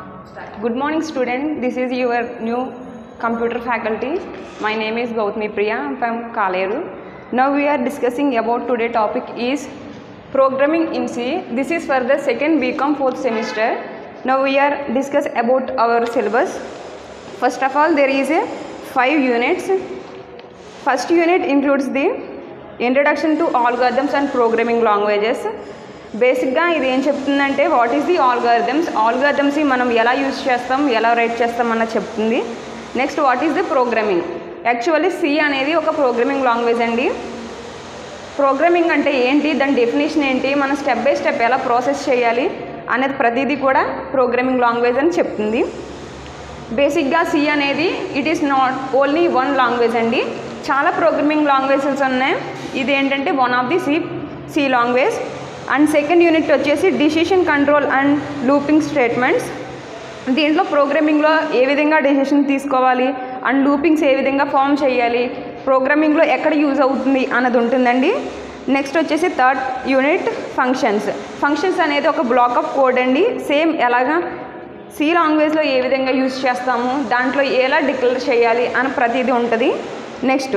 Good morning student, this is your new computer faculty. My name is Gautami Priya, I'm from Kaleru. Now we are discussing about today topic is programming in C. This is for the second BCom fourth semester. Now we are discuss about our syllabus. First of all, there is a five units. First unit includes the introduction to algorithms and programming languages. బేసిక్గా ఇది ఏం చెప్తుందంటే what is the algorithms algorithms మనం ఎలా use చేస్తాం ఎలా write చేస్తాం అన్నది చెప్తుంది next what is the programming actually C అనేది ఒక ప్రోగ్రామింగ్ లాంగ్వేజ్ అండి ప్రోగ్రామింగ్ అంటే ఏంటి దాని డెఫినేషన్ ఏంటి మనం స్టెప్ బై స్టెప్ ఎలా ప్రాసెస్ చేయాలి అనేది ప్రతిదీ కూడా ప్రోగ్రామింగ్ లాంగ్వేజ్ అని చెప్తుంది బేసిక్గా సి అనేది it is not only one language అండి చాలా ప్రోగ్రామింగ్ లాంగ్వేజెస్ ఉన్నాయి ఇది ఏంటంటే one of the C C language and second unit వచ్చేసి decision control and looping statements దీంట్లో ప్రోగ్రామింగ్లో ఏ విధంగా డెసిషన్ తీసుకోవాలి అండ్ లూపింగ్స్ ఏ విధంగా ఫామ్ చేయాలి ప్రోగ్రామింగ్లో ఎక్కడ యూజ్ అవుతుంది అన్నది ఉంటుందండి నెక్స్ట్ వచ్చేసి థర్డ్ యూనిట్ ఫంక్షన్స్ ఫంక్షన్స్ అనేది ఒక బ్లాక్ ఆఫ్ కోడ్ అండి సేమ్ ఎలాగా సి లాంగ్వేజ్లో ఏ విధంగా యూజ్ చేస్తాము దాంట్లో ఎలా డిక్లేర్ చేయాలి అని ప్రతిదీ ఉంటుంది నెక్స్ట్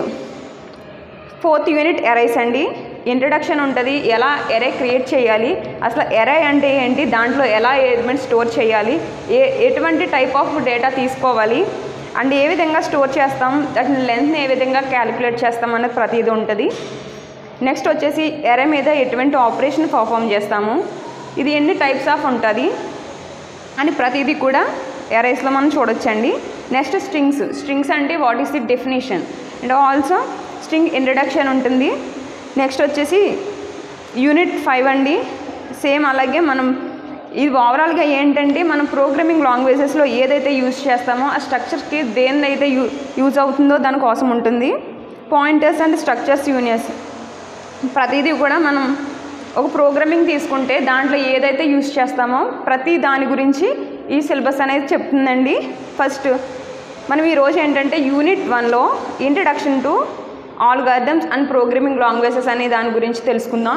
ఫోర్త్ యూనిట్ ఎరైస్ అండి ఇంట్రడక్షన్ ఉంటుంది ఎలా ఎరే క్రియేట్ చేయాలి అసలు ఎరే అంటే ఏంటి దాంట్లో ఎలా ఎలిమెంట్ స్టోర్ చేయాలి ఏ ఎటువంటి టైప్ ఆఫ్ డేటా తీసుకోవాలి అండ్ ఏ విధంగా స్టోర్ చేస్తాం దాని లెంత్ని ఏ విధంగా క్యాలిక్యులేట్ చేస్తాం అనేది ప్రతిదీ ఉంటుంది నెక్స్ట్ వచ్చేసి ఎరే మీద ఎటువంటి ఆపరేషన్ పర్ఫామ్ చేస్తాము ఇది ఎన్ని టైప్స్ ఆఫ్ ఉంటుంది అని ప్రతిదీ కూడా ఎరైస్లో మనం చూడొచ్చండి నెక్స్ట్ స్ట్రింగ్స్ స్ట్రింగ్స్ అంటే what is the definition and also string introduction ఉంటుంది నెక్స్ట్ వచ్చేసి యూనిట్ ఫైవ్ అండి సేమ్ అలాగే మనం ఇది ఓవరాల్గా ఏంటంటే మనం ప్రోగ్రామింగ్ లాంగ్వేజెస్లో ఏదైతే యూజ్ చేస్తామో ఆ స్ట్రక్చర్స్కి దేనిదైతే యూ యూజ్ అవుతుందో దానికోసం ఉంటుంది పాయింటర్స్ అండ్ స్ట్రక్చర్స్ యూనియర్స్ ప్రతిదీ కూడా మనం ఒక ప్రోగ్రామింగ్ తీసుకుంటే దాంట్లో ఏదైతే యూజ్ చేస్తామో ప్రతి దాని గురించి ఈ సిలబస్ అనేది చెప్తుందండి ఫస్ట్ మనం ఈరోజు ఏంటంటే యూనిట్ వన్లో introduction to algorithms and programming languages అనే దాని గురించి తెలుసుకుందాం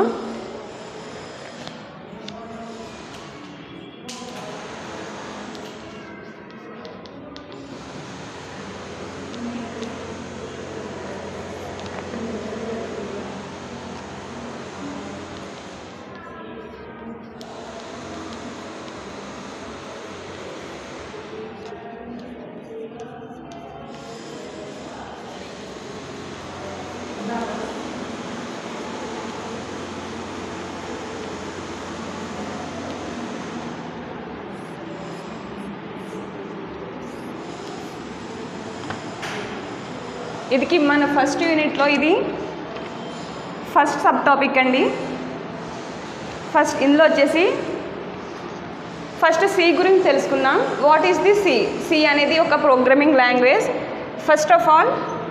ఇదికి మన ఫస్ట్ యూనిట్లో ఇది ఫస్ట్ సబ్ టాపిక్ అండి ఫస్ట్ ఇందులో వచ్చేసి ఫస్ట్ సి గురించి తెలుసుకుందాం what is the C C అనేది ఒక programming language first of all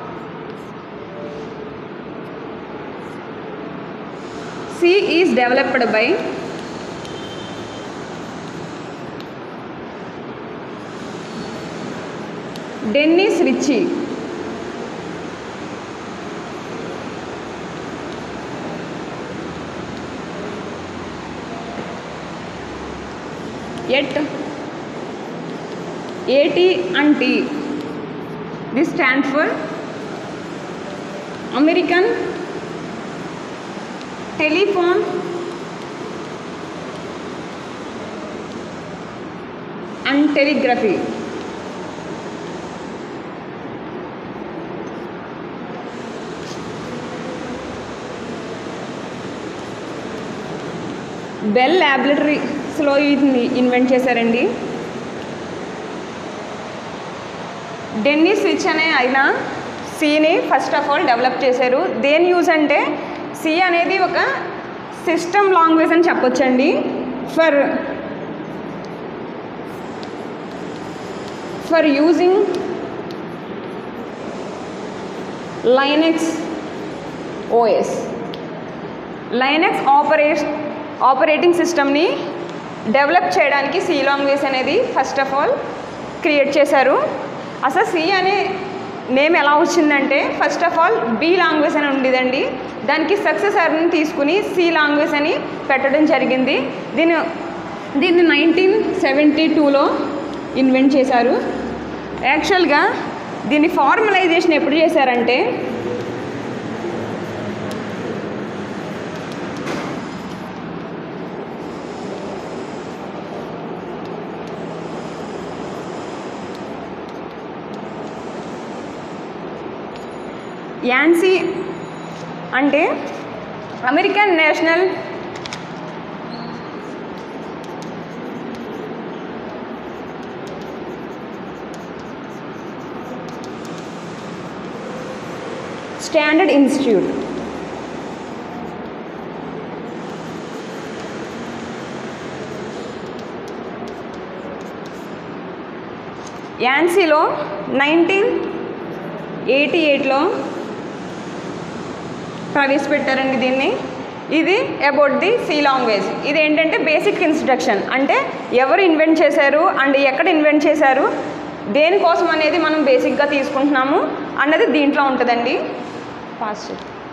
C is developed by Dennis Ritchie yet AT and T. This stands for American Telephone and Telegraphy. Bell ల్యాబొరేటరీస్లో ఇది invent చేశారండి డెన్నీ switch అనే ఆయన సిని ఫస్ట్ ఆఫ్ ఆల్ డెవలప్ చేశారు దేని యూజ్ అంటే సి అనేది ఒక సిస్టమ్ లాంగ్వేజ్ అని చెప్పొచ్చండి for for using Linux OS Linux operate operating సిస్టమ్ని డెవలప్ చేయడానికి సి లాంగ్వేజ్ అనేది ఫస్ట్ ఆఫ్ ఆల్ క్రియేట్ చేశారు అసలు సి అనే నేమ్ ఎలా వచ్చిందంటే first of all B language అని ఉండేదండి దానికి సక్సెసర్ని తీసుకుని సి లాంగ్వేజ్ అని పెట్టడం జరిగింది దీని దీన్ని నైన్టీన్ సెవెంటీ టూలో ఇన్వెంట్ చేశారు యాక్చువల్గా దీని ఫార్మలైజేషన్ ఎప్పుడు చేశారంటే యాన్సీ అంటే అమెరికన్ నేషనల్ స్టాండర్డ్ ఇన్స్టిట్యూట్ యాన్సీలో నైన్టీన్ ఎయిటీ ఎయిట్లో ప్రవేశపెట్టారండి దీన్ని ఇది అబౌట్ ది సి లాంగ్వేజ్ ఇది ఏంటంటే బేసిక్ ఇన్స్ట్రక్షన్ అంటే ఎవరు ఇన్వెంట్ చేశారు అండ్ ఎక్కడ ఇన్వెంట్ చేశారు దేనికోసం అనేది మనం బేసిక్గా తీసుకుంటున్నాము అన్నది దీంట్లో ఉంటుందండి ఫాస్ట్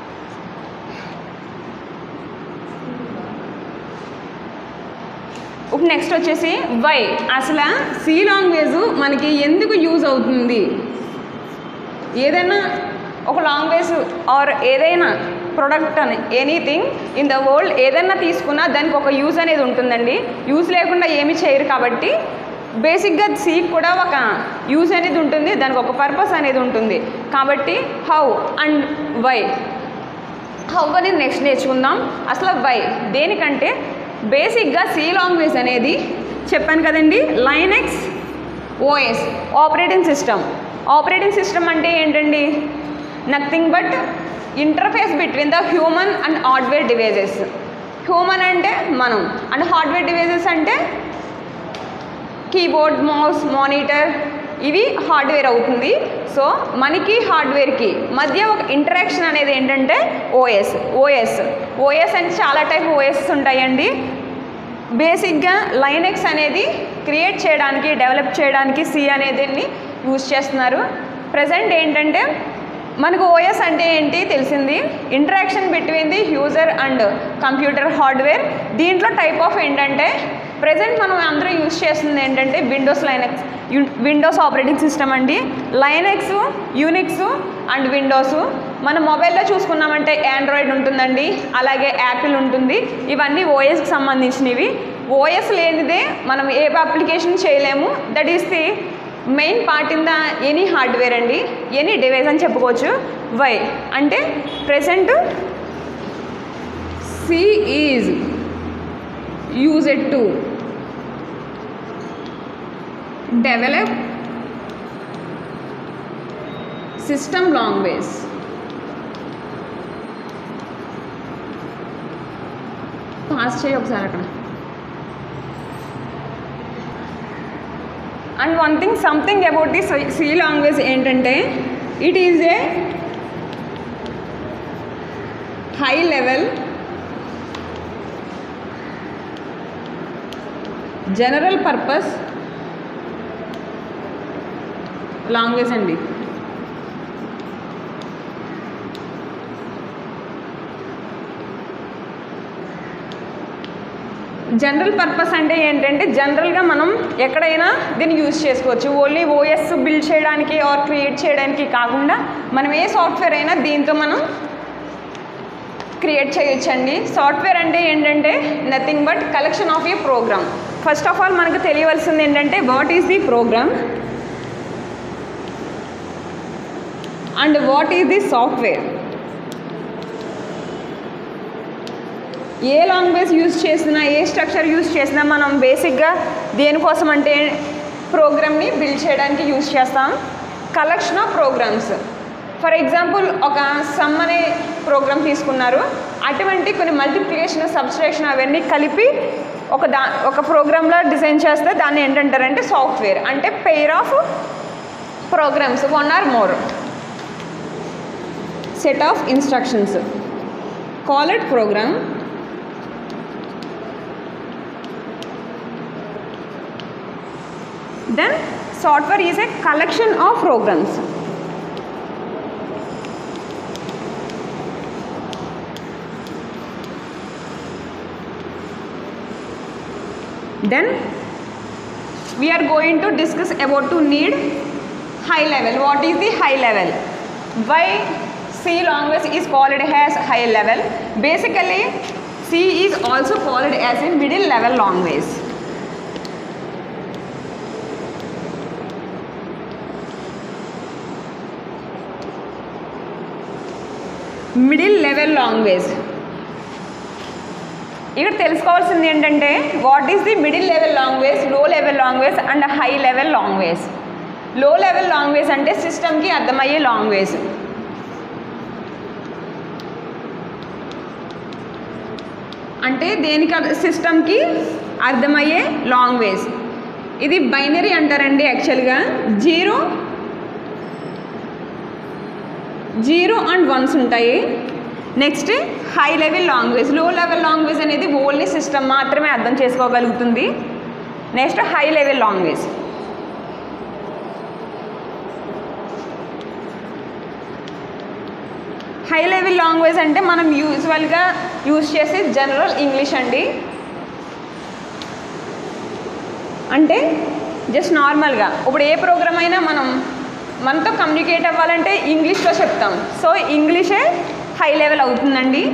ఇప్పుడు నెక్స్ట్ వచ్చేసి వై అసలు సి లాంగ్వేజ్ మనకి ఎందుకు యూజ్ అవుతుంది ఏదైనా ఒక లాంగ్వేజ్ ఆర్ ఏదైనా ప్రొడక్ట్ అని ఎనీథింగ్ ఇన్ ద వరల్డ్ ఏదైనా తీసుకున్నా దానికి ఒక యూజ్ అనేది ఉంటుందండి యూజ్ లేకుండా ఏమి చేయరు కాబట్టి బేసిక్గా సీక్ కూడా ఒక యూజ్ అనేది ఉంటుంది దానికి ఒక పర్పస్ అనేది ఉంటుంది కాబట్టి హౌ అండ్ వై హౌ అనేది నెక్స్ట్ నేర్చుకుందాం అసలు వై దేనికంటే బేసిక్గా సి లాంగ్వేజ్ అనేది చెప్పాను కదండి Linux OS operating system operating system అంటే ఏంటండి nothing but interface between the human and hardware devices human అంటే మనం అండ్ హార్డ్వేర్ డివైజెస్ అంటే కీబోర్డ్ మౌస్ మానిటర్ ఇవి హార్డ్వేర్ అవుతుంది సో మనకి హార్డ్వేర్కి మధ్య ఒక ఇంటరాక్షన్ అనేది ఏంటంటే ఓఎస్ ఓఎస్ ఓఎస్ అంటే చాలా టైప్ ఓఎస్ ఉంటాయండి బేసిక్గా లైనెక్స్ అనేది క్రియేట్ చేయడానికి డెవలప్ చేయడానికి సి అనేదిని యూజ్ చేస్తున్నారు ప్రజెంట్ ఏంటంటే మనకు ఓఎస్ అంటే ఏంటి తెలిసింది interaction between the user and computer hardware దీంట్లో టైప్ ఆఫ్ ఏంటంటే ప్రజెంట్ మనం అందరూ యూజ్ చేస్తుంది ఏంటంటే Windows Linux Windows operating system అండి లైనెక్స్ యూనిక్స్ అండ్ విండోస్ మన మొబైల్లో చూసుకున్నామంటే ఆండ్రాయిడ్ ఉంటుందండి అలాగే యాపిల్ ఉంటుంది ఇవన్నీ ఓఎస్కి సంబంధించినవి ఓఎస్ లేనిదే మనం ఏ అప్లికేషన్ చేయలేము that is the main part in the any hardware అండి ఎనీ డివైస్ అని చెప్పుకోవచ్చు వై అంటే present C is used to develop system language pass చేయి ఒకసారి అక్కడ and one thing something about the C language ఏంటంటే it is a high level general purpose language అండి general purpose అంటే ఏంటంటే జనరల్గా మనం ఎక్కడైనా దీన్ని యూజ్ చేసుకోవచ్చు ఓన్లీ ఓఎస్ బిల్డ్ చేయడానికి ఆర్ క్రియేట్ చేయడానికి కాకుండా మనం ఏ సాఫ్ట్వేర్ అయినా దీంతో మనం క్రియేట్ చేయొచ్చండి సాఫ్ట్వేర్ అంటే ఏంటంటే nothing but collection of a program first of all మనకు తెలియవలసింది ఏంటంటే what is the program and what is the software ఏ లాంగ్వేజ్ యూజ్ చేసినా ఏ స్ట్రక్చర్ యూజ్ చేసినా మనం బేసిక్గా దేనికోసం అంటే ప్రోగ్రామ్ని బిల్డ్ చేయడానికి యూజ్ చేస్తాం collection of programs for example ఒక సమ్ అనే ప్రోగ్రామ్ తీసుకున్నారు అటువంటి కొన్ని మల్టిప్లికేషన్ సబ్స్ట్రేషన్ అవన్నీ కలిపి ఒక దా ఒక ప్రోగ్రాంలో డిజైన్ చేస్తే దాన్ని ఏంటంటారంటే సాఫ్ట్వేర్ అంటే pair of programs one or more set of instructions call it program then software is a collection of programs then we are going to discuss about to need high level what is the high level why c language is called as high level basically c is also called as a middle level language middle level language ఇక్కడ తెలుసుకోవాల్సింది ఏంటంటే what is the middle level language లో level language and high level language లో level language అంటే సిస్టమ్కి అర్థమయ్యే language అంటే దేనికి సిస్టమ్కి అర్థమయ్యే లాంగ్వేజ్ ఇది బైనరీ అంటారండి యాక్చువల్గా జీరో జీరో అండ్ వన్స్ ఉంటాయి నెక్స్ట్ హై లెవెల్ లాంగ్వేజ్ లో లెవెల్ లాంగ్వేజ్ అనేది ఓన్లీ సిస్టమ్ మాత్రమే అర్థం చేసుకోగలుగుతుంది next high level language high level language అంటే మనం యూజువల్గా యూజ్ చేసే జనరల్ ఇంగ్లీష్ అండి అంటే జస్ట్ నార్మల్గా ఇప్పుడు ఏ ప్రోగ్రామ్ అయినా మనం మనతో కమ్యూనికేట్ అవ్వాలంటే ఇంగ్లీష్లో చెప్తాం సో ఇంగ్లీషే హై లెవెల్ అవుతుందండి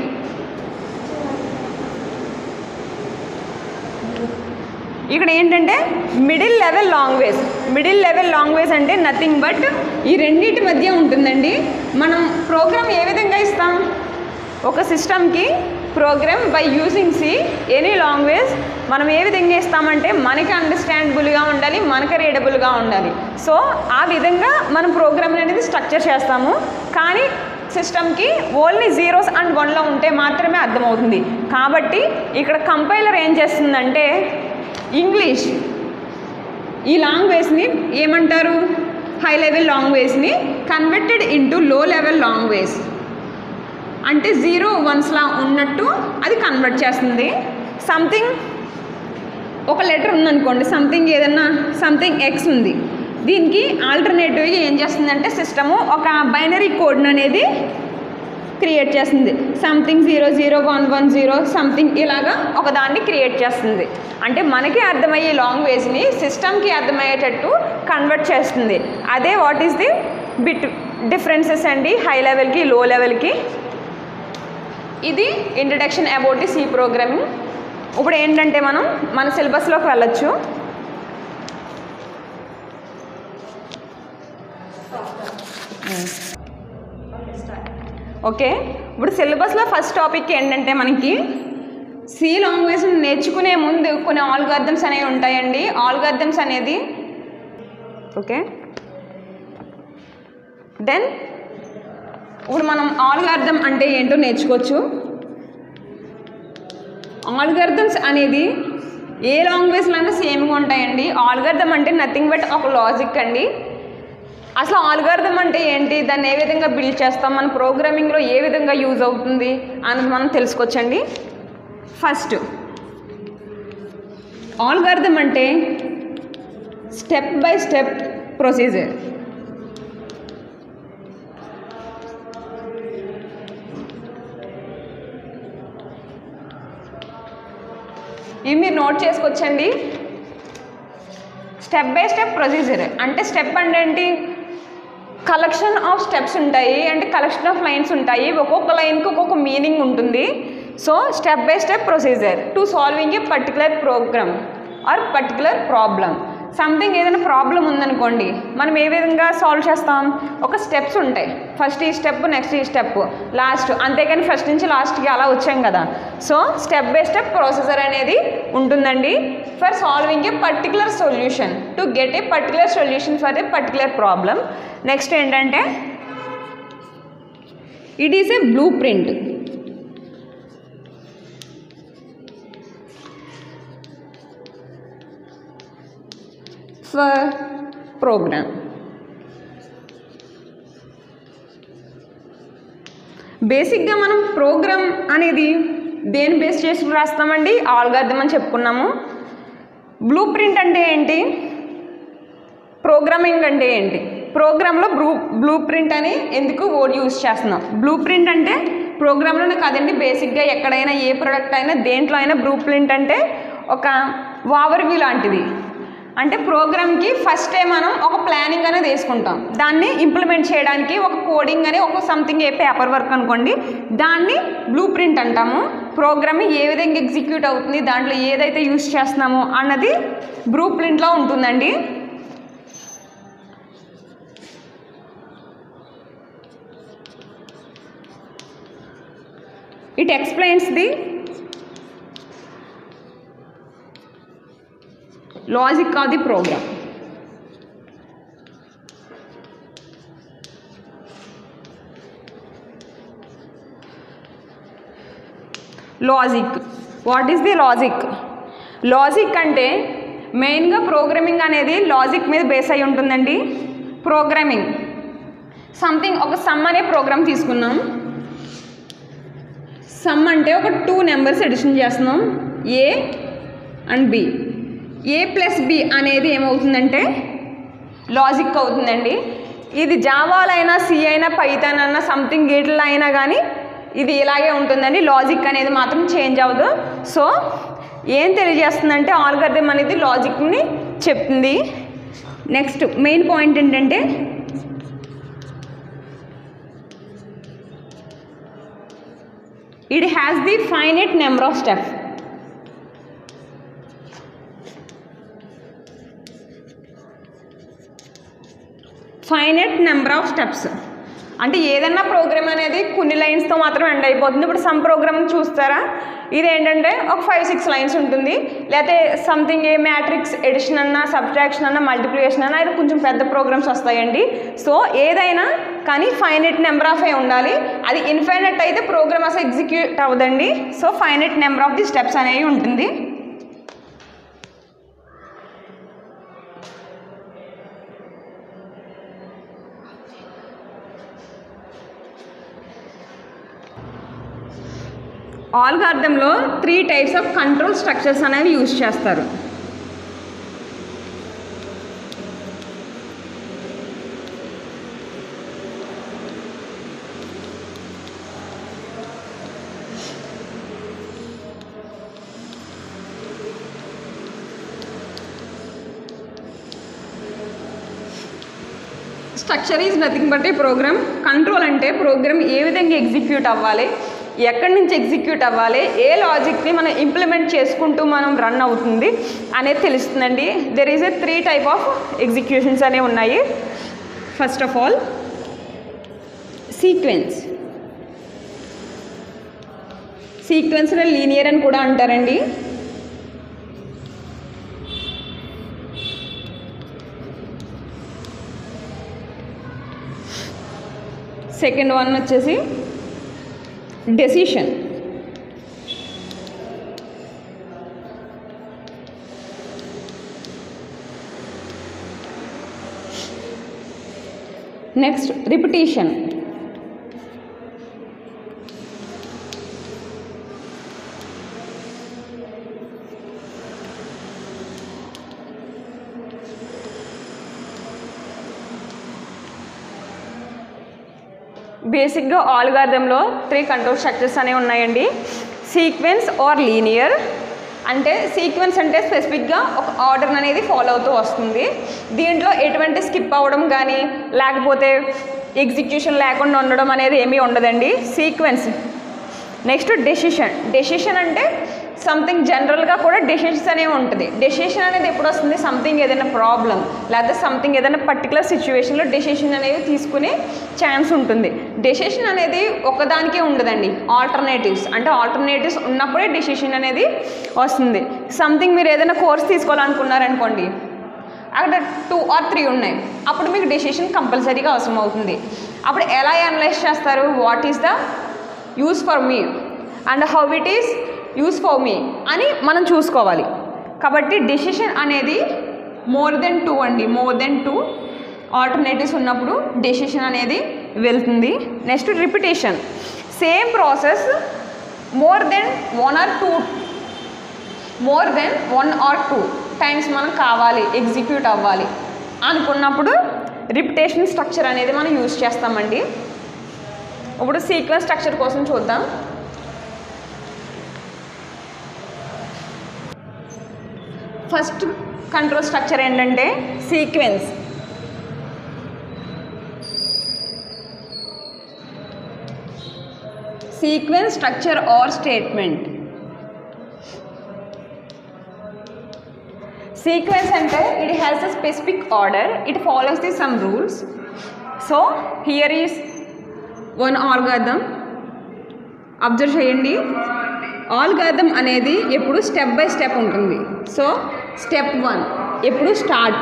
ఇక్కడ ఏంటంటే middle level language middle level language అంటే నథింగ్ బట్ ఈ రెండింటి మధ్య ఉంటుందండి మనం ప్రోగ్రామ్ ఏ విధంగా ఇస్తాం ఒక సిస్టమ్కి program by using C any language మనం ఏ విధంగా ఇస్తామంటే మనకి అండర్స్టాండబుల్గా ఉండాలి మనకి రీడబుల్గా ఉండాలి సో ఆ విధంగా మనం ప్రోగ్రామ్ అనేది స్ట్రక్చర్ చేస్తాము కానీ సిస్టమ్కి ఓన్లీ జీరోస్ అండ్ వన్లో ఉంటే మాత్రమే అర్థమవుతుంది కాబట్టి ఇక్కడ కంపైలర్ ఏం చేస్తుందంటే ఇంగ్లీష్ ఈ లాంగ్వేజ్ని ఏమంటారు హై లెవెల్ లాంగ్వేజ్ని converted into low level language అంటే జీరో వన్స్లా ఉన్నట్టు అది కన్వర్ట్ చేస్తుంది సంథింగ్ ఒక లెటర్ ఉందనుకోండి సంథింగ్ ఏదన్నా సంథింగ్ ఎక్స్ ఉంది దీనికి ఆల్టర్నేటివ్గా ఏం చేస్తుందంటే సిస్టము ఒక బైనరీ కోడ్ని అనేది క్రియేట్ చేస్తుంది something zero zero one one zero something ఇలాగా ఒకదాన్ని క్రియేట్ చేస్తుంది అంటే మనకి అర్థమయ్యే లాంగ్వేజ్ని సిస్టమ్కి అర్థమయ్యేటట్టు కన్వర్ట్ చేస్తుంది అదే what is the bit differences అండి హై లెవెల్కి లో లెవెల్కి ఇది introduction about the C programming ఇప్పుడు ఏంటంటే మనం మన సిలబస్లోకి వెళ్ళొచ్చు ఓకే ఇప్పుడు సిలబస్లో ఫస్ట్ టాపిక్ ఏంటంటే మనకి సి లాంగ్వేజ్ నేర్చుకునే ముందు కొన్ని ఆల్గార్థమ్స్ అనేవి ఉంటాయండి ఆల్గార్థమ్స్ అనేది ఓకే దెన్ ఇప్పుడు మనం ఆల్గార్థం అంటే ఏంటో నేర్చుకోవచ్చు ఆల్గర్థమ్స్ అనేది ఏ లాంగ్వేజ్లో అయినా సేమ్గా ఉంటాయండి ఆల్గర్థం అంటే నథింగ్ బట్ ఒక లాజిక్ అండి అసలు ఆల్గర్థం అంటే ఏంటి దాన్ని ఏ విధంగా బిల్డ్ చేస్తాం మన ప్రోగ్రామింగ్లో ఏ విధంగా యూజ్ అవుతుంది అని మనం తెలుసుకోవచ్చండి ఫస్ట్ ఆల్గర్థం అంటే స్టెప్ బై స్టెప్ ప్రొసీజర్ ఇవి మీరు నోట్ చేసుకొచ్చండి స్టెప్ బై స్టెప్ ప్రొసీజర్ అంటే స్టెప్ అంటే ఏంటి కలెక్షన్ ఆఫ్ స్టెప్స్ ఉంటాయి అంటే కలెక్షన్ ఆఫ్ లైన్స్ ఉంటాయి ఒక్కొక్క లైన్కి ఒక్కొక్క మీనింగ్ ఉంటుంది so step by step procedure to solving a particular program or particular problem something ఏదైనా ప్రాబ్లం ఉందనుకోండి మనం ఏ విధంగా సాల్వ్ చేస్తాం ఒక స్టెప్స్ ఉంటాయి ఫస్ట్ ఈ స్టెప్ నెక్స్ట్ ఈ స్టెప్ లాస్ట్ అంతేకాని ఫస్ట్ నుంచి లాస్ట్కి అలా వచ్చాం కదా so step by step procedure అనేది ఉంటుందండి for solving a particular solution to get a particular solution for a particular problem next ఏంటంటే it is a blueprint for program బేసిక్గా మనం ప్రోగ్రామ్ అనేది దేని బేస్ చేసి రాస్తామండి ఆల్గార్థం అని చెప్పుకున్నాము బ్లూ ప్రింట్ అంటే ఏంటి ప్రోగ్రామింగ్ అంటే ఏంటి ప్రోగ్రాంలో బ్లూ బ్లూ ప్రింట్ అని ఎందుకు వర్డ్ యూజ్ చేస్తున్నాం బ్లూ ప్రింట్ అంటే ప్రోగ్రాంలోనే కాదండి బేసిక్గా ఎక్కడైనా ఏ ప్రోడక్ట్ అయినా దేంట్లో అయినా బ్లూ ప్రింట్ అంటే ఒక ఓవర్వ్యూ లాంటిది అంటే ప్రోగ్రామ్కి ఫస్ట్ డే మనం ఒక ప్లానింగ్ అనేది వేసుకుంటాం దాన్ని ఇంప్లిమెంట్ చేయడానికి ఒక కోడింగ్ అని ఒక సంథింగ్ ఏ పేపర్ వర్క్ అనుకోండి దాన్ని బ్లూ ప్రింట్ అంటాము ప్రోగ్రామ్ ఏ విధంగా ఎగ్జిక్యూట్ అవుతుంది దాంట్లో ఏదైతే యూస్ చేస్తున్నామో అన్నది బ్లూ ప్రింట్లో ఉంటుందండి it explains the logic of the program logic what is the logic logic అంటే మెయిన్గా ప్రోగ్రామింగ్ అనేది లాజిక్ మీద బేస్ అయి ఉంటుందండి ప్రోగ్రామింగ్ సంథింగ్ ఒక సమ్ అనే ప్రోగ్రామ్ తీసుకున్నాం సమ్ అంటే ఒక టూ నెంబర్స్ ఎడిషన్ చేస్తున్నాం A and B A plus B అనేది ఏమవుతుందంటే లాజిక్ అవుతుందండి ఇది జావాలో అయినా సి అయినా పైథాన్ అయినా సంథింగ్ గేట్లో అయినా కానీ ఇది ఇలాగే ఉంటుందండి లాజిక్ అనేది మాత్రం చేంజ్ అవ్వదు సో ఏం తెలియజేస్తుందంటే ఆల్గర్థం అనేది లాజిక్ని చెప్తుంది నెక్స్ట్ మెయిన్ పాయింట్ ఏంటంటే it has the finite number of steps finite number of steps అంటే ఏదన్నా ప్రోగ్రామ్ అనేది కొన్ని లైన్స్తో మాత్రం ఎండ్ అయిపోతుంది ఇప్పుడు సమ్ ప్రోగ్రామ్ చూస్తారా ఇది ఏంటంటే ఒక ఫైవ్ సిక్స్ లైన్స్ ఉంటుంది లేకపోతే సంథింగ్ ఏ మ్యాట్రిక్స్ ఎడిషన్ అన్నా సబ్ట్రాక్షన్ అన్నా మల్టిప్లికేషన్ అన్నా ఇది కొంచెం పెద్ద ప్రోగ్రామ్స్ వస్తాయండి సో ఏదైనా కానీ ఫైనట్ నెంబర్ ఆఫ్ ఏ ఉండాలి అది ఇన్ఫైనట్ అయితే ప్రోగ్రామ్ అసలు ఎగ్జిక్యూట్ అవ్వదండి so finite number of the steps అనేవి ఉంటుంది ఆల్గార్థంలో three types of control structures అనేవి యూజ్ చేస్తారు structure is nothing but a program control అంటే ప్రోగ్రామ్ ఏ విధంగా ఎగ్జిక్యూట్ అవ్వాలి ఎక్కడి నుంచి ఎగ్జిక్యూట్ అవ్వాలి ఏ లాజిక్ని మనం ఇంప్లిమెంట్ చేసుకుంటూ మనం రన్ అవుతుంది అనేది తెలుస్తుందండి there is a three type of executions అనేవి ఉన్నాయి ఫస్ట్ ఆఫ్ ఆల్ సీక్వెన్స్ సీక్వెన్స్లో లీనియర్ అని కూడా అంటారండి సెకండ్ వన్ వచ్చేసి డెసిషన్ నెక్స్ట్ రిపిటీషన్ బేసిక్గా ఆల్గార్థంలో త్రీ కంట్రోల్ స్ట్రక్చర్స్ అనేవి ఉన్నాయండి సీక్వెన్స్ ఆర్ లీనియర్ అంటే సీక్వెన్స్ అంటే స్పెసిఫిక్గా ఒక ఆర్డర్ అనేది ఫాలో అవుతూ వస్తుంది దీంట్లో ఎటువంటి స్కిప్ అవ్వడం కానీ లేకపోతే ఎగ్జిక్యూషన్ లేకుండా ఉండడం అనేది ఏమీ ఉండదండి సీక్వెన్స్ నెక్స్ట్ డెసిషన్ డెసిషన్ అంటే సంథింగ్ జనరల్గా కూడా డెసిషన్స్ అనేవి ఉంటుంది డెసిషన్ అనేది ఎప్పుడు వస్తుంది సంథింగ్ ఏదైనా ప్రాబ్లం లేకపోతే సంథింగ్ ఏదైనా పర్టికులర్ సిచ్యువేషన్లో డెసిషన్ అనేది తీసుకునే ఛాన్స్ ఉంటుంది డెసిషన్ అనేది ఒకదానికే ఉండదండి ఆల్టర్నేటివ్స్ అంటే ఆల్టర్నేటివ్స్ ఉన్నప్పుడే డెసిషన్ అనేది వస్తుంది సంథింగ్ మీరు ఏదైనా కోర్స్ తీసుకోవాలనుకున్నారనుకోండి అక్కడ టూ ఆర్ త్రీ ఉన్నాయి అప్పుడు మీకు డెసిషన్ కంపల్సరీగా అవసరం అవుతుంది అప్పుడు ఎలా అనలైజ్ చేస్తారు what is the use for me and how it is use for me అని మనం చూసుకోవాలి కాబట్టి డెసిషన్ అనేది మోర్ దెన్ టూ అండి మోర్ దెన్ టూ ఆల్టర్నేటివ్స్ ఉన్నప్పుడు డెసిషన్ అనేది వెళ్తుంది next repetition same process more than one or two more than one or two times మనం కావాలి ఎగ్జిక్యూట్ అవ్వాలి అనుకున్నప్పుడు రిపిటేషన్ స్ట్రక్చర్ అనేది మనం యూజ్ చేస్తామండి ఇప్పుడు సీక్వెన్స్ స్ట్రక్చర్ కోసం చూద్దాం ఫస్ట్ కంట్రోల్ స్ట్రక్చర్ ఏంటంటే sequence sequence structure or statement sequence అంటే it has a specific order it follows the some rules so here is one algorithm observe చేయండి ఆల్గాదం అనేది ఎప్పుడు స్టెప్ బై స్టెప్ ఉంటుంది so step one ఎప్పుడు start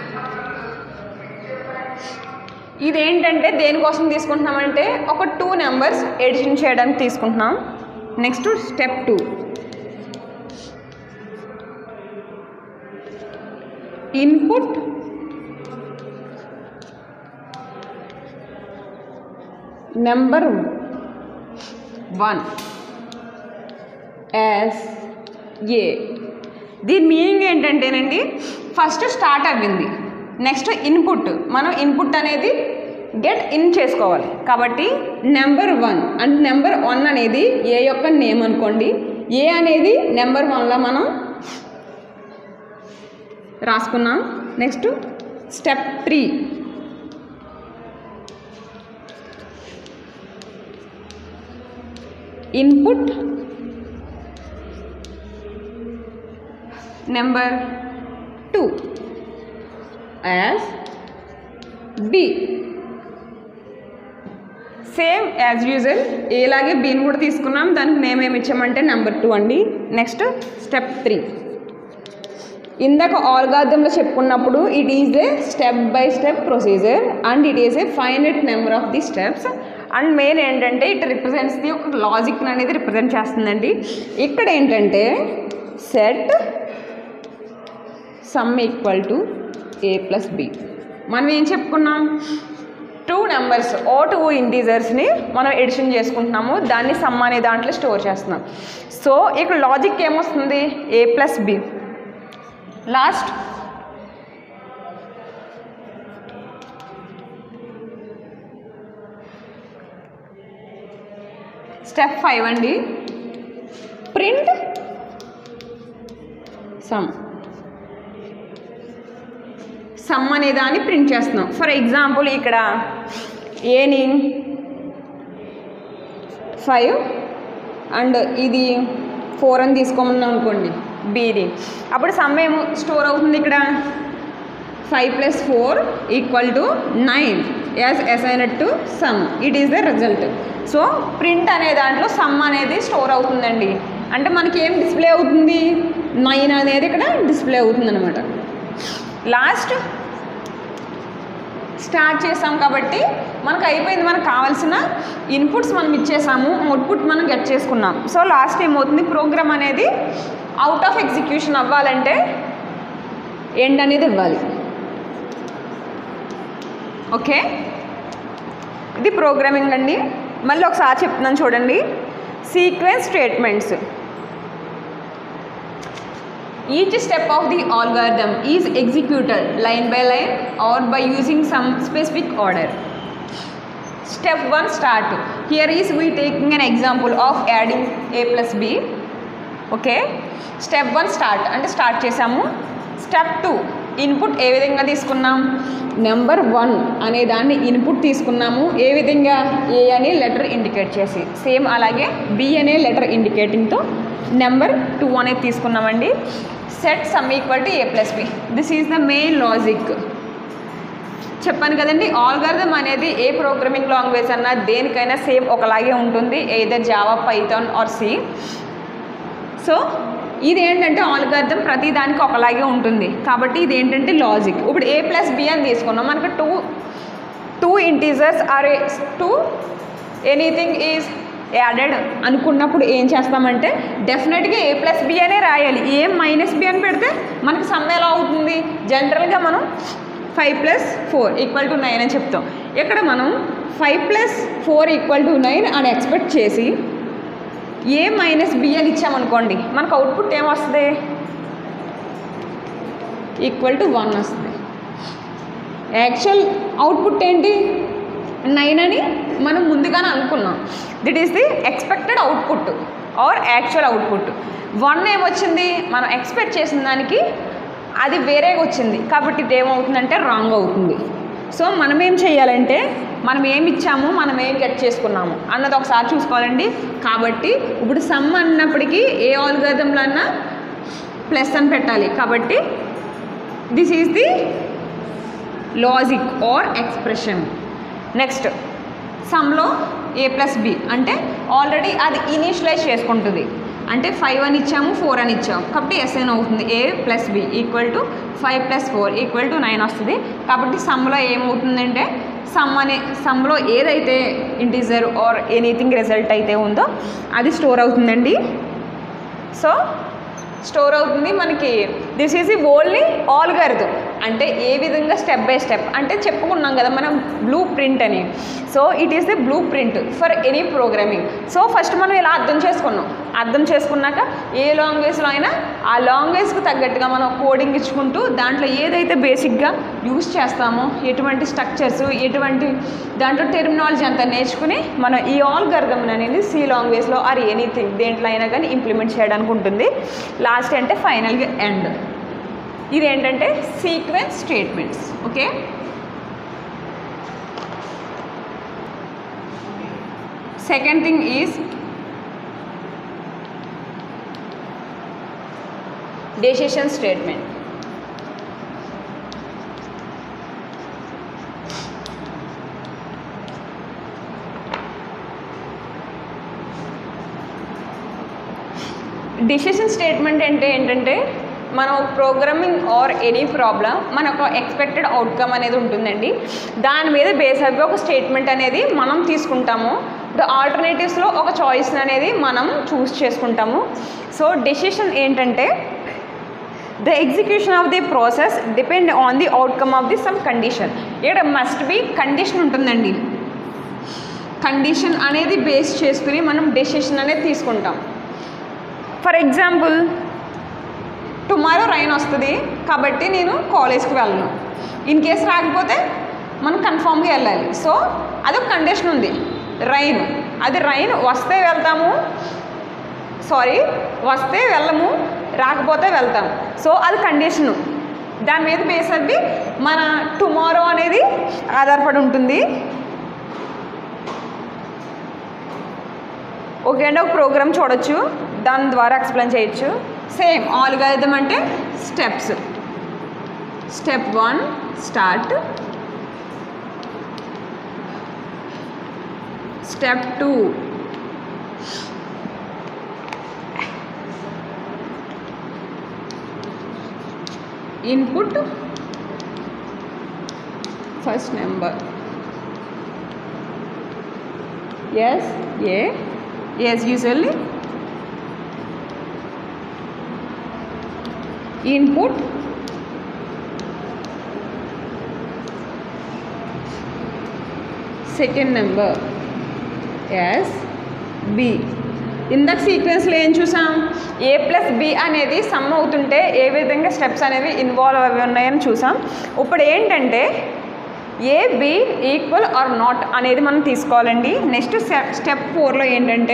ఇదేంటంటే దేనికోసం తీసుకుంటున్నామంటే ఒక టూ నెంబర్స్ ఎడిషన్ చేయడానికి తీసుకుంటున్నాం next step two input number one as A దీని మీనింగ్ ఏంటంటేనండి ఫస్ట్ స్టార్ట్ అవ్వింది నెక్స్ట్ ఇన్పుట్ మనం ఇన్పుట్ అనేది గెట్ ఇన్ చేసుకోవాలి కాబట్టి number one and number one అనేది ఏ యొక్క నేమ్ అనుకోండి ఏ అనేది నెంబర్ వన్లో మనం రాసుకున్నాం next step three input number two as B same as usual ఏలాగే బీని కూడా తీసుకున్నాం దానికి నేమ్ ఏమి ఇచ్చామంటే నెంబర్ టూ అండి నెక్స్ట్ స్టెప్ త్రీ ఇందాక ఆల్గార్థంలో చెప్పుకున్నప్పుడు it is a step by step procedure and it is a finite number of the steps and main ఏంటంటే ఇట్ రిప్రజెంట్స్ ది ఒక లాజిక్ అనేది రిప్రజెంట్ చేస్తుందండి ఇక్కడ ఏంటంటే set sum equal to A plus B మనం ఏం చెప్పుకున్నాం టూ నెంబర్స్ ఓ టూ ఇంటీజర్స్ని మనం ఎడిషన్ చేసుకుంటున్నాము దాన్ని సమ్ అనే దాంట్లో స్టోర్ చేస్తున్నాం సో ఇక్కడ లాజిక్ ఏమొస్తుంది A plus B last step five అండి ప్రింట్ సమ్ సమ్ అనే దాన్ని ప్రింట్ చేస్తున్నాం ఫర్ ఎగ్జాంపుల్ ఇక్కడ ఏని ఫైవ్ అండ్ ఇది ఫోర్ అని తీసుకోమన్నాం అనుకోండి బీది అప్పుడు సమ్ ఏమో స్టోర్ అవుతుంది ఇక్కడ five plus four equal to nine as assigned to sum it is the result so print అనే దాంట్లో సమ్ అనేది స్టోర్ అవుతుందండి అంటే మనకి ఏం డిస్ప్లే అవుతుంది నైన్ అనేది ఇక్కడ డిస్ప్లే అవుతుంది అనమాట లాస్ట్ స్టార్ట్ చేసాం కాబట్టి మనకు అయిపోయింది మనకు కావాల్సిన ఇన్పుట్స్ మనం ఇచ్చేసాము అవుట్పుట్ మనం గెట్ చేసుకున్నాం సో లాస్ట్ ఏమవుతుంది ప్రోగ్రామ్ అనేది అవుట్ ఆఫ్ ఎగ్జిక్యూషన్ అవ్వాలంటే ఎండ్ అనేది ఇవ్వాలి ఓకే ఇది ప్రోగ్రామింగ్ అండి మళ్ళీ ఒకసారి చెప్తున్నాను చూడండి sequence statements each step of the algorithm is executed line by line or by using some specific order step 1 start here is we taking an example of adding a plus b okay step one start అంటే start చేసాము step two input ఏ విధంగా తీసుకున్నాం number one అనే దాన్ని input తీసుకున్నాము ఏ విధంగా A అనే లెటర్ ఇండికేట్ చేసి సేమ్ అలాగే బి అనే లెటర్ ఇండికేటింగ్తో నెంబర్ టూ అనేది తీసుకున్నామండి set sum equal to A plus B this is the main logic చెప్పాను కదండి ఆల్గారిథం అనేది ఏ ప్రోగ్రామింగ్ లాంగ్వేజ్ అన్నా దేనికైనా సేమ్ ఒకలాగే ఉంటుంది either Java Python or C so ఇది ఏంటంటే ఆల్గారిథం ప్రతి దానికి ఒకలాగే ఉంటుంది కాబట్టి ఇది ఏంటంటే లాజిక్ ఇప్పుడు ఏ ప్లస్ బి అని తీసుకున్నాం మనకు two two integers or two anything is added అనుకున్నప్పుడు ఏం చేస్తామంటే డెఫినెట్గా ఏ ప్లస్ బి అనే రాయాలి ఏ మైనస్ బి అని పెడితే మనకి సమ్ ఎలా అవుతుంది జనరల్గా మనం five plus four equal to nine అని చెప్తాం ఇక్కడ మనం five plus four equal to nine అని ఎక్స్పెక్ట్ చేసి ఏ మైనస్ బి అని ఇచ్చామనుకోండి మనకు అవుట్పుట్ ఏమొస్తుంది ఈక్వల్ టు వన్ వస్తుంది యాక్చువల్ అవుట్పుట్ ఏంటి నైన్ అని మనం ముందుగానే అనుకున్నాం that is the expected output or actual output one ఏమొచ్చింది మనం ఎక్స్పెక్ట్ చేసిన దానికి అది వేరేగా వచ్చింది కాబట్టి ఇది ఏమవుతుందంటే రాంగ్ అవుతుంది సో మనం ఏం చేయాలంటే మనం ఏమి ఇచ్చాము మనం ఏం గెట్ చేసుకున్నాము అన్నది ఒకసారి చూసుకోవాలండి కాబట్టి ఇప్పుడు సమ్ అన్నప్పటికీ ఏ ఆల్గరిథంలో అన్నా ప్లస్ అని పెట్టాలి కాబట్టి this is the logic or expression next సమ్లో ఏ ప్లస్ బి అంటే ఆల్రెడీ అది ఇనిషియలైజ్ చేసుకుంటుంది అంటే ఫైవ్ అని ఇచ్చాము ఫోర్ అని ఇచ్చాము కాబట్టి ఎస్ఎన్ అవుతుంది A plus B equal to five plus four equal to nine వస్తుంది కాబట్టి సమ్లో ఏమవుతుందంటే సమ్ అనే సమ్లో ఏదైతే ఇంటీజర్ ఆర్ ఎనీథింగ్ రిజల్ట్ అయితే ఉందో అది స్టోర్ అవుతుందండి సో స్టోర్ అవుతుంది మనకి దిస్ ఈజ్ ఈ ఓన్లీ ఆల్గరిథం అంటే ఏ విధంగా స్టెప్ బై స్టెప్ అంటే చెప్పుకున్నాం కదా మనం బ్లూ ప్రింట్ అని so it is the blueprint for any programming so first మనం ఇలా అర్థం చేసుకున్నాం అర్థం చేసుకున్నాక ఏ లాంగ్వేజ్లో అయినా ఆ లాంగ్వేజ్కి తగ్గట్టుగా మనం కోడింగ్ ఇచ్చుకుంటూ దాంట్లో ఏదైతే బేసిక్గా యూస్ చేస్తామో ఎటువంటి స్ట్రక్చర్స్ ఎటువంటి దాంట్లో టెర్మినాలజీ అంతా నేర్చుకుని మనం ఈ ఆల్గరిథం అనేది సి లాంగ్వేజ్లో ఆర్ ఎనీథింగ్ దేంట్లో అయినా కానీ ఇంప్లిమెంట్ చేయడానికి ఉంటుంది లాస్ట్ అంటే ఫైనల్గా ఎండ్ ఇది ఏంటంటే sequence statements okay second thing is decision statement decision statement అంటే ఏంటంటే మనం ప్రోగ్రామింగ్ ఆర్ ఎనీ ప్రాబ్లం మనకు ఎక్స్పెక్టెడ్ అవుట్కమ్ అనేది ఉంటుందండి దాని మీద బేస్ అయిపోయి ఒక స్టేట్మెంట్ అనేది మనం తీసుకుంటాము ఆల్టర్నేటివ్స్లో ఒక చాయిస్ అనేది మనం చూస్ చేసుకుంటాము సో డెసిషన్ ఏంటంటే the execution of the process depend on the outcome of the some condition ఇక్కడ మస్ట్ బి కండిషన్ ఉంటుందండి కండిషన్ అనేది బేస్ చేసుకుని మనం డెసిషన్ అనేది తీసుకుంటాం ఫర్ ఎగ్జాంపుల్ టుమారో రైన్ వస్తుంది కాబట్టి నేను కాలేజ్కి వెళ్ళను ఇన్ కేస్ రాకపోతే మనం కన్ఫామ్గా వెళ్ళాలి సో అదొక కండిషన్ ఉంది రైన్ అది రైన్ వస్తే వెళ్తాము సారీ వస్తే వెళ్ళము రాకపోతే వెళ్తాం సో అది కండిషను దాని మీద బేస్ అది మన టుమారో అనేది ఆధారపడి ఉంటుంది ఓకే అండి ఒక ప్రోగ్రామ్ చూడొచ్చు దాని ద్వారా ఎక్స్ప్లెయిన్ చేయొచ్చు సేమ్ ఆల్గారిథం అంటే steps step one start step two input first number yes a yes usually input second number yes b ఇందాక సీక్వెన్స్లో ఏం చూసాం ఏ ప్లస్ బి అనేది సమ్ అవుతుంటే ఏ విధంగా స్టెప్స్ అనేవి ఇన్వాల్వ్ అవి ఉన్నాయని చూసాం ఇప్పుడు ఏంటంటే A B equal or not అనేది మనం తీసుకోవాలండి నెక్స్ట్ స్టెప్ ఫోర్లో ఏంటంటే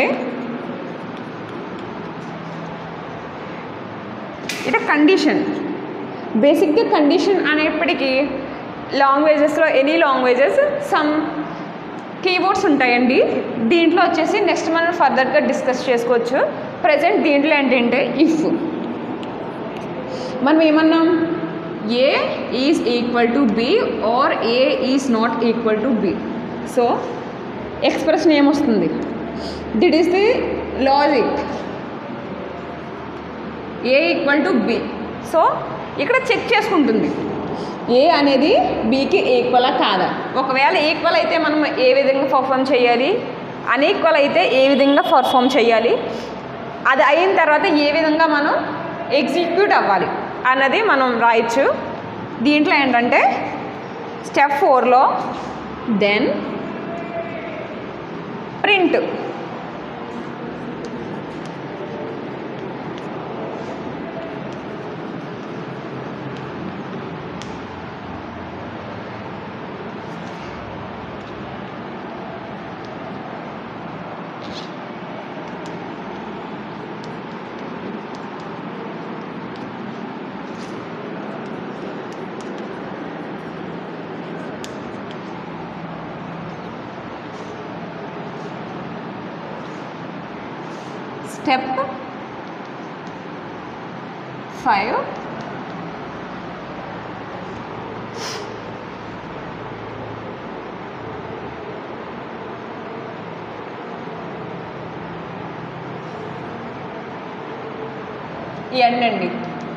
ఇట కండిషన్ బేసిక్గా కండిషన్ అనేప్పటికీ లాంగ్వేజెస్లో ఎనీ లాంగ్వేజెస్ సమ్ కీబోర్డ్స్ ఉంటాయండి దీంట్లో వచ్చేసి నెక్స్ట్ మనం ఫర్దర్గా డిస్కస్ చేసుకోవచ్చు ప్రజెంట్ దీంట్లో ఏంటంటే ఇఫ్ మనం ఏమన్నాం A is equal to B or A is not equal to B so expression ఏమొస్తుంది that is the logic A equal to B so ఇక్కడ చెక్ చేసుకుంటుంది ఏ అనేది బీకి ఈక్వలా కాదా ఒకవేళ ఈక్వల్ అయితే మనం ఏ విధంగా పర్ఫామ్ చేయాలి అన్ఈక్వల్ అయితే ఏ విధంగా పర్ఫామ్ చేయాలి అది అయిన తర్వాత ఏ విధంగా మనం ఎగ్జిక్యూట్ అవ్వాలి అన్నది మనం రాయొచ్చు దీంట్లో ఏంటంటే స్టెప్ ఫోర్లో then print step five end అండి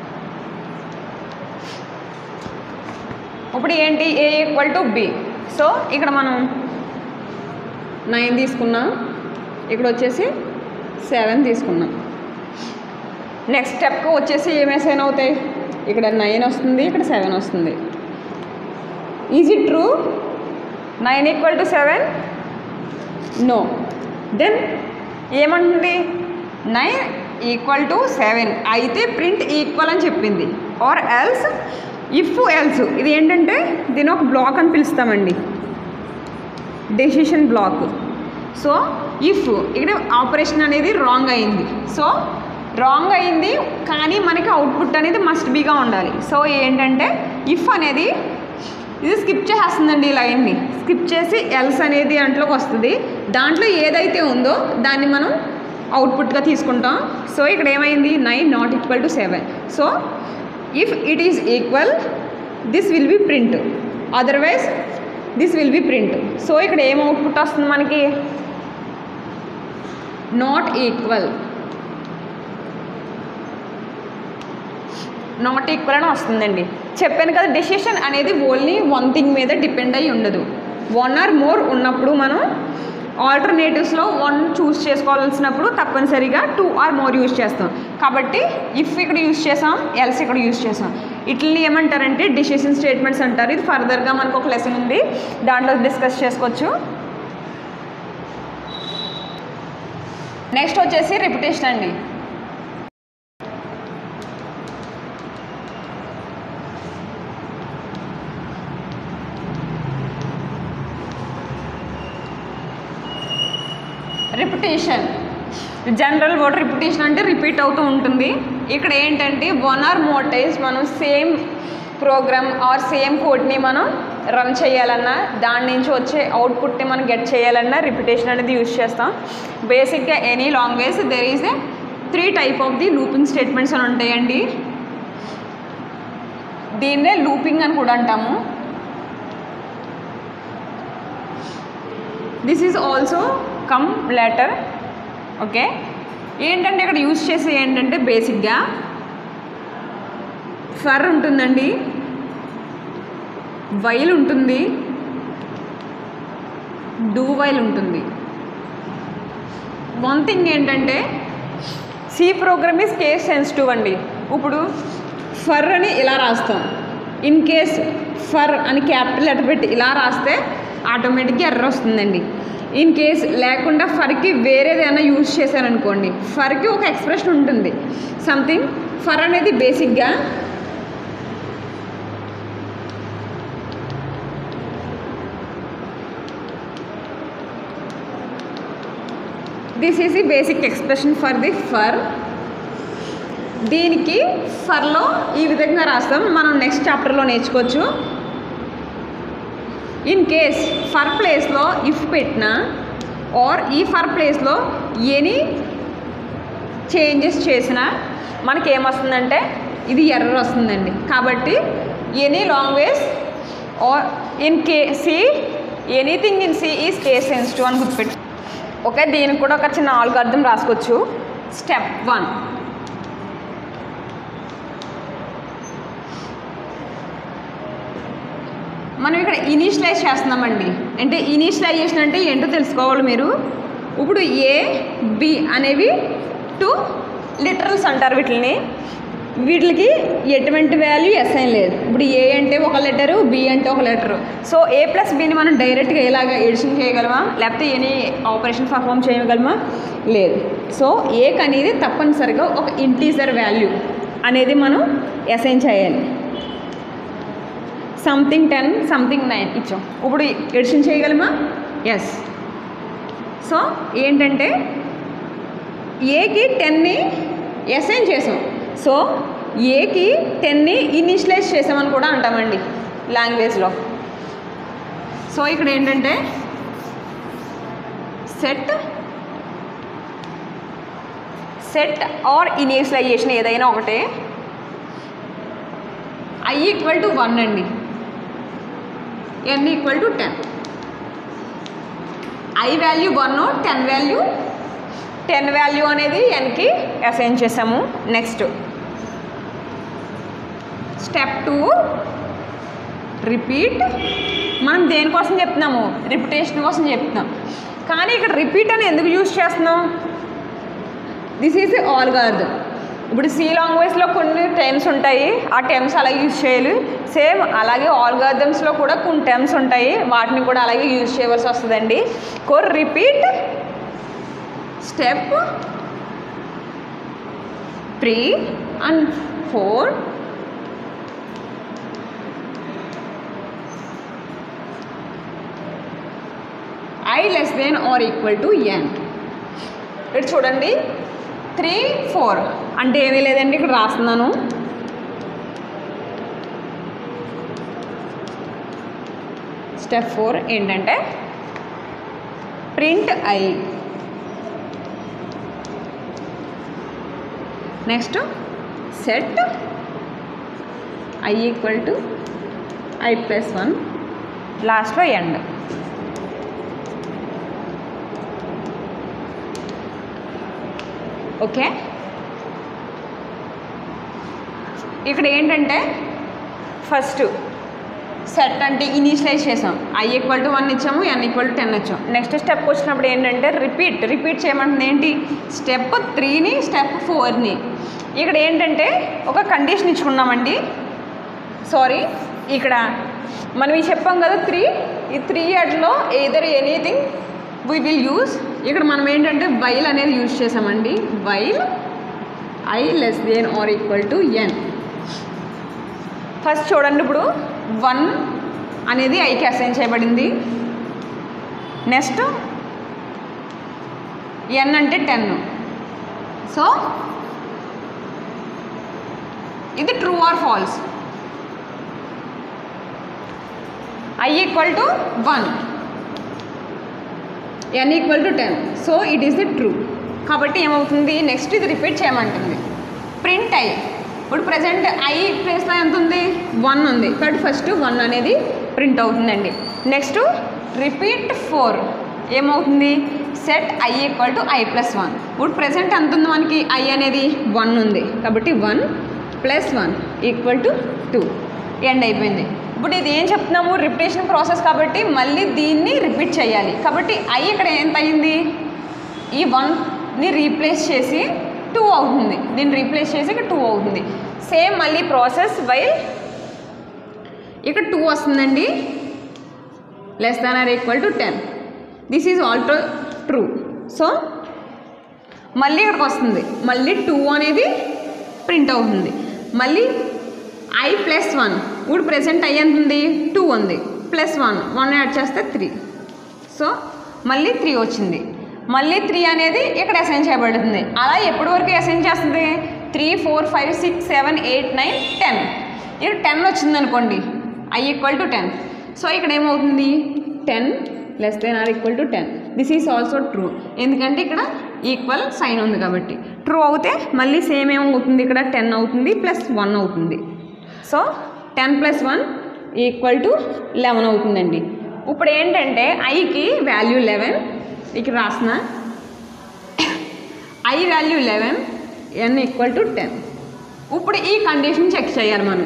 ఇప్పుడు ఏంటి A equal to B so ఇక్కడ మనం నైన్ తీసుకున్నాం ఇక్కడ వచ్చేసి సెవెన్ తీసుకున్నాం నెక్స్ట్ స్టెప్కి వచ్చేసి ఏం అసైన్ అవుతాయి ఇక్కడ నైన్ వస్తుంది ఇక్కడ సెవెన్ వస్తుంది is it true nine equal to seven no then ఏమంటుంది నైన్ ఈక్వల్ టు సెవెన్ అయితే ప్రింట్ ఈక్వల్ అని చెప్పింది ఆర్ ఎల్స్ ఇఫ్ ఎల్స్ ఇది ఏంటంటే దీని ఒక బ్లాక్ అని పిలుస్తామండి డెసిషన్ బ్లాక్ సో ఇఫ్ ఇక్కడ ఆపరేషన్ అనేది రాంగ్ అయింది సో రాంగ్ అయింది కానీ మనకి అవుట్పుట్ అనేది మస్ట్ బీగా ఉండాలి సో ఏంటంటే ఇఫ్ అనేది ఇది స్కిప్ చేసేస్తుందండి ఈ లైన్ని స్కిప్ చేసి ఎల్స్ అనేది దాంట్లోకి వస్తుంది దాంట్లో ఏదైతే ఉందో దాన్ని మనం అవుట్పుట్గా తీసుకుంటాం సో ఇక్కడ ఏమైంది nine not equal to seven so if it is equal this will be print otherwise this will be print so ఇక్కడ ఏం అవుట్పుట్ వస్తుంది మనకి నాట్ ఈక్వల్ నాట్ ఈక్వల్ అని వస్తుందండి చెప్పాను కదా డెసిషన్ అనేది ఓన్లీ వన్ థింగ్ మీద డిపెండ్ అయి ఉండదు వన్ ఆర్ మోర్ ఉన్నప్పుడు మనం ఆల్టర్నేటివ్స్లో వన్ చూస్ చేసుకోవాల్సినప్పుడు తప్పనిసరిగా టూ ఆర్ మోర్ యూజ్ చేస్తాం కాబట్టి ఇఫ్ ఇక్కడ యూజ్ చేసాం ఎల్స్ ఇక్కడ యూజ్ చేసాం ఇట్లని ఏమంటారంటే డిసిషన్ స్టేట్మెంట్స్ అంటారు ఇది ఫర్దర్గా మనకు ఒక లెసన్ ఉంది దాంట్లో డిస్కస్ చేసుకోవచ్చు నెక్స్ట్ వచ్చేసి రిపిటేషన్ అండి రిపిటేషన్ జనరల్ వర్డ్ రిపిటేషన్ అంటే రిపీట్ అవుతూ ఉంటుంది ఇక్కడ ఏంటంటే వన్ ఆర్ మోర్ టైమ్స్ మనం సేమ్ ప్రోగ్రామ్ ఆర్ సేమ్ కోడ్ని మనం రన్ చేయాలన్నా దాని నుంచి వచ్చే అవుట్పుట్ని మనం గెట్ చేయాలన్నా రిపిటేషన్ అనేది యూజ్ చేస్తాం బేసిక్గా any language there is a three type of the looping statements అని ఉంటాయండి దీన్నే లూపింగ్ అని కూడా అంటాము this is also come letter okay ఏంటంటే ఇక్కడ యూజ్ చేసే ఏంటంటే బేసిక్గా ఫర్ ఉంటుందండి వైల్ ఉంటుంది డూ వైల్ ఉంటుంది వన్ థింగ్ ఏంటంటే C program is case sensitive అండి ఇప్పుడు ఫర్ అని ఇలా రాస్తాం ఇన్ కేస్ ఫర్ అని క్యాపిటల్ లెటర్ పెట్టి ఇలా రాస్తే ఆటోమేటిక్గా ఎర్ర వస్తుందండి ఇన్ కేస్ లేకుండా ఫర్కి వేరేదైనా యూజ్ చేశారనుకోండి ఫర్కి ఒక ఎక్స్ప్రెషన్ ఉంటుంది సంథింగ్ ఫర్ అనేది బేసిక్గా this is the basic expression for the for దీనికి ఫర్లో ఈ విధంగా రాస్తాం మనం నెక్స్ట్ చాప్టర్లో నేర్చుకోవచ్చు ఇన్ కేస్ ఫర్ ప్లేస్లో ఇఫ్ పెట్టినా ఆర్ ఈ ఫర్ ప్లేస్లో ఎనీ చేంజెస్ చేసినా మనకి ఏమొస్తుందంటే ఇది ఎర్రర్ వస్తుందండి కాబట్టి any language or in case C anything in C is case sensitive అని గుర్తుపెట్టు ఓకే దీనికి కూడా ఒక చిన్న ఆల్గార్థం రాసుకోవచ్చు స్టెప్ వన్ మనం ఇక్కడ ఇనీషియలైజ్ చేస్తున్నామండి అంటే ఇనీషియలైజేషన్ అంటే ఏంటో తెలుసుకోవాలి మీరు ఇప్పుడు ఏ బి అనేవి టూ లిటరల్స్ అంటారు వీటిని వీటికి ఎటువంటి వాల్యూ అసైన్ లేదు ఇప్పుడు ఏ అంటే ఒక లెటరు బి అంటే ఒక లెటరు సో ఏ ప్లస్ బిని మనం డైరెక్ట్గా ఇలాగ ఎడిషన్ చేయగలమా లేకపోతే ఎనీ ఆపరేషన్ పర్ఫామ్ చేయగలమా లేదు సో ఏక్ అనేది తప్పనిసరిగా ఒక ఇంటీజర్ వాల్యూ అనేది మనం అసైన్ చేయాలి సంథింగ్ టెన్ సంథింగ్ నైన్ ఇచ్చాం ఇప్పుడు ఎడిషన్ చేయగలమా ఎస్ సో ఏంటంటే ఏకి టెన్ని అసైన్ చేసాం సో ఏకి టెన్ని ఇనిషియలైజ్ చేసామని కూడా అంటామండి లాంగ్వేజ్లో సో ఇక్కడ ఏంటంటే సెట్ సెట్ ఆర్ ఇనీషియలైజేషన్ ఏదైనా ఒకటే ఐ ఈక్వల్ టు వన్ అండి N equal to ten I value one ten value ten value అనేది ఎన్కి అసైన్ చేసాము నెక్స్ట్ స్టెప్ టూ రిపీట్ మనం దేనికోసం చెప్తున్నాము రిపిటేషన్ కోసం చెప్తున్నాం కానీ ఇక్కడ రిపీట్ అని ఎందుకు యూజ్ చేస్తున్నాం దిస్ ఈజ్ ఆల్గార్థం ఇప్పుడు సి లాంగ్వేజ్లో కొన్ని టైమ్స్ ఉంటాయి ఆ టైమ్స్ అలా యూజ్ చేయాలి సేమ్ అలాగే ఆల్గార్థమ్స్లో కూడా కొన్ని టైమ్స్ ఉంటాయి వాటిని కూడా అలాగే యూజ్ చేయవలసి వస్తుందండి core repeat step three and four I less than or equal to N ఇటు చూడండి త్రీ ఫోర్ అంటే ఏమీ లేదండి ఇక్కడ రాస్తున్నాను స్టెప్ ఫోర్ ఏంటంటే print I next set I equal to I plus one లాస్ట్లో ఎండ్ ఓకే ఇక్కడ ఏంటంటే ఫస్ట్ సెట్ అంటే ఇనీషియలైజ్ చేసాం ఐ ఈక్వల్ టు వన్ ఇచ్చాము ఎన్ ఈక్వల్ టు టెన్ వచ్చాం నెక్స్ట్ స్టెప్ వచ్చినప్పుడు ఏంటంటే రిపీట్ రిపీట్ చేయమంటుంది ఏంటి స్టెప్ త్రీని స్టెప్ ఫోర్ని ఇక్కడ ఏంటంటే ఒక కండిషన్ ఇచ్చుకున్నామండి సారీ ఇక్కడ మనం ఈ చెప్పాం కదా త్రీ ఈ త్రీ అట్లో either anything we will use ఇక్కడ మనం ఏంటంటే వైల్ అనేది యూజ్ చేసామండి while I less than or equal to N first చూడండి ఇప్పుడు వన్ అనేది ఐకి అసైన్ చేయబడింది నెక్స్ట్ ఎన్ అంటే టెన్ సో ఇది true or false I equal to one N equal to ten so it is the true కాబట్టి ఏమవుతుంది next ఇది రిపీట్ చేయమంటుంది ప్రింట్ ఐ ఇప్పుడు ప్రజెంట్ ఐ ప్లేస్లో ఎంత ఉంది వన్ ఉంది కాబట్టి ఫస్ట్ వన్ అనేది ప్రింట్ అవుతుందండి నెక్స్ట్ రిపీట్ ఫోర్ ఏమవుతుంది set I equal to I plus one ఇప్పుడు ప్రజెంట్ ఎంత ఉంది మనకి ఐ అనేది వన్ ఉంది కాబట్టి one plus one equal to two end అయిపోయింది ఇప్పుడు ఇది ఏం చెప్తున్నాము రిపిటేషన్ ప్రాసెస్ కాబట్టి మళ్ళీ దీన్ని రిపీట్ చేయాలి కాబట్టి ఐ ఇక్కడ ఎంత అయింది ఈ వన్ని రీప్లేస్ చేసి టూ అవుతుంది దీన్ని రీప్లేస్ చేసి ఇక్కడ టూ అవుతుంది సేమ్ మళ్ళీ ప్రాసెస్ వైల్ ఇక్కడ టూ వస్తుందండి less than or equal to ten this is also true so మళ్ళీ ఇక్కడికి వస్తుంది మళ్ళీ టూ అనేది ప్రింట్ అవుతుంది మళ్ళీ ఐ ప్లస్ వన్ ఇప్పుడు ప్రెసెంట్ ఐ ఎంత ఉంది టూ ఉంది ప్లస్ వన్ వన్ యాడ్ చేస్తే త్రీ సో మళ్ళీ త్రీ వచ్చింది మళ్ళీ త్రీ అనేది ఇక్కడ అసైన్ చేయబడుతుంది అలా ఎప్పటి వరకు అసైన్ చేస్తుంది three four five six seven eight nine ten ఇక్కడ టెన్ వచ్చింది అనుకోండి I equal to ten so ఇక్కడ ఏమవుతుంది ten less than or equal to ten this is also true ఎందుకంటే ఇక్కడ ఈక్వల్ సైన్ ఉంది కాబట్టి ట్రూ అవుతే మళ్ళీ సేమ్ ఏమవుతుంది ఇక్కడ టెన్ అవుతుంది ప్లస్ వన్ అవుతుంది so ten plus one equal to eleven అవుతుందండి ఇప్పుడు ఏంటంటే ఐకి వాల్యూ లెవెన్ ఇక్కడ రాసిన I value eleven N equal to ten ఇప్పుడు ఈ కండిషన్ చెక్ చేయాలి మనం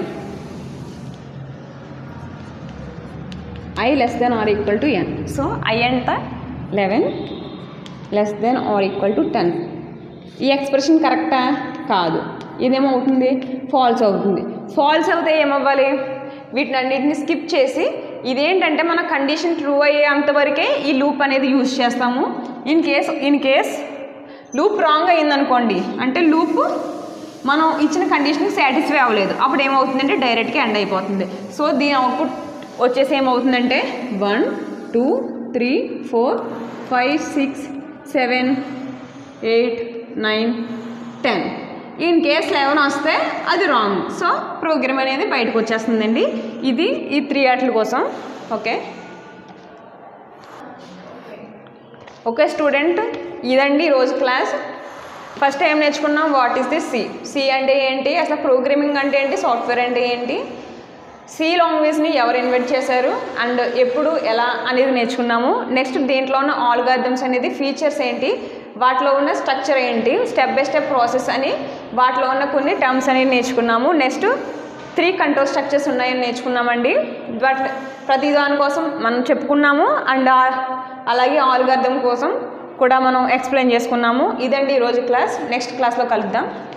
I less than or equal to N so I ఎంత eleven less than or equal to ten ఈ ఎక్స్ప్రెషన్ కరెక్టా కాదు ఇదేమో అవుతుంది ఫాల్స్ అవుతుంది ఫాల్స్ అవుతే ఏమవ్వాలి వీటిని అన్నిటిని స్కిప్ చేసి ఇదేంటంటే మన కండిషన్ ట్రూ అయ్యేంత వరకే ఈ లూప్ అనేది యూజ్ చేస్తాము in case in case loop wrong అయిందనుకోండి అంటే లూప్ మనం ఇచ్చిన కండిషన్కి సాటిస్ఫై అవ్వలేదు అప్పుడు ఏమవుతుందంటే డైరెక్ట్గా ఎండ్ అయిపోతుంది సో దీని అవుట్పుట్ వచ్చేసి ఏమవుతుందంటే one two three four five six seven eight nine ten in case eleven వస్తే అది రాంగ్ సో ప్రోగ్రామ్ అనేది బయటకు వచ్చేస్తుందండి ఇది ఈ త్రీ ఆటల కోసం ఓకే ఓకే స్టూడెంట్ ఇదండి ఈరోజు క్లాస్ ఫస్ట్ ఏం నేర్చుకున్నాం what is the C C అంటే ఏంటి అసలు ప్రోగ్రామింగ్ అంటే ఏంటి సాఫ్ట్వేర్ అంటే ఏంటి సి లాంగ్వేజ్ని ఎవరు ఇన్వెంట్ చేశారు అండ్ ఎప్పుడు ఎలా అనేది నేర్చుకున్నాము నెక్స్ట్ దీంట్లో ఉన్న ఆల్గారిథమ్స్ అనేది ఫీచర్స్ ఏంటి వాటిలో ఉన్న స్ట్రక్చర్ ఏంటి స్టెప్ బై స్టెప్ ప్రాసెస్ అని వాటిలో ఉన్న కొన్ని టర్మ్స్ అనేవి నేర్చుకున్నాము నెక్స్ట్ త్రీ కంట్రోల్ స్ట్రక్చర్స్ ఉన్నాయని నేర్చుకున్నామండి బట్ ప్రతి దానికోసం మనం చెప్పుకున్నాము అండ్ అలాగే ఆల్గారిథం కోసం కూడా మనం ఎక్స్ప్లెయిన్ చేసుకున్నాము ఇదండి ఈరోజు క్లాస్ నెక్స్ట్ క్లాస్లో కలుద్దాం